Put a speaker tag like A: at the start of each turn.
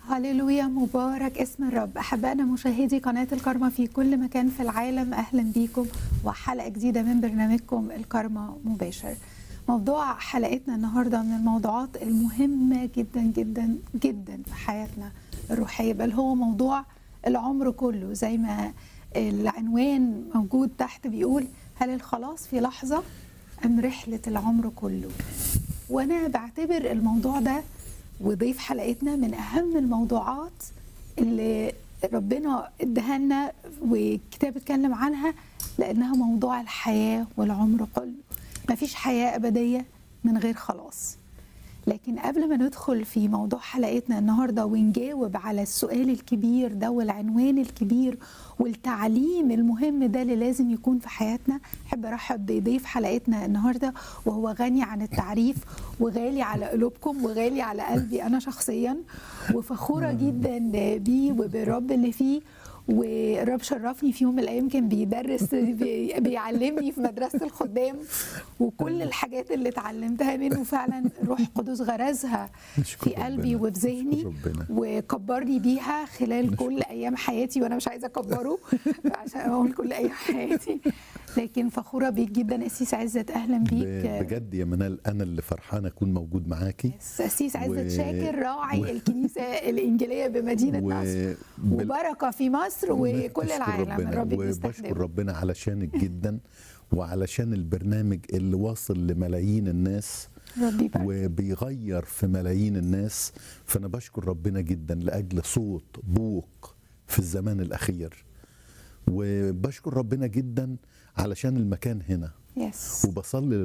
A: هللويا مبارك اسم الرب احبائنا مشاهدي قناه الكرمة في كل مكان في العالم اهلا بيكم وحلقه جديده من برنامجكم الكرمة مباشر موضوع حلقتنا النهارده من الموضوعات المهمه جدا جدا جدا في حياتنا الروحيه بل هو موضوع العمر كله زي ما العنوان موجود تحت بيقول هل الخلاص في لحظه ام رحله العمر كله وانا بعتبر الموضوع ده وضيف حلقتنا من اهم الموضوعات اللي ربنا اداها لنا والكتاب اتكلم عنها لانها موضوع الحياه والعمر كله مفيش حياه ابديه من غير خلاص لكن قبل ما ندخل في موضوع حلقتنا النهارده ونجاوب على السؤال الكبير ده والعنوان الكبير والتعليم المهم ده اللي لازم يكون في حياتنا احب ارحب بضيف حلقتنا النهارده وهو غني عن التعريف وغالي على قلوبكم وغالي على قلبي انا شخصيا وفخوره جدا بيه وبالرب اللي فيه والرب شرفني في يوم من الايام كان بيدرس بي- بيعلمني في مدرسه الخدام وكل الحاجات اللي اتعلمتها منه فعلا روح قدس غرزها
B: نشكر
A: في قلبي
B: ربنا.
A: وفي ذهني
B: نشكر ربنا.
A: وكبرني بيها خلال
B: نشكر.
A: كل ايام حياتي وانا مش عايزه اكبره عشان اقول كل ايام حياتي لكن فخوره بيك جدا اسيس عزت اهلا
B: ب-
A: بيك
B: بجد يا منال انا اللي فرحان اكون موجود معاكي
A: اسيس عزت
B: و-
A: شاكر راعي
B: و-
A: الكنيسه الانجيليه بمدينه
B: و-
A: نصر
B: بال-
A: وبركه في مصر وكل
B: نشكر
A: العالم
B: ربنا
A: الرب
B: وبشكر
A: بيستخدمه
B: ربنا علشانك جدا وعلشان البرنامج اللي واصل لملايين الناس
A: ربي يبارك
B: وبيغير في ملايين الناس فانا بشكر ربنا جدا لاجل صوت بوق في الزمان الاخير وبشكر ربنا جدا علشان المكان هنا
A: يس
B: وبصلي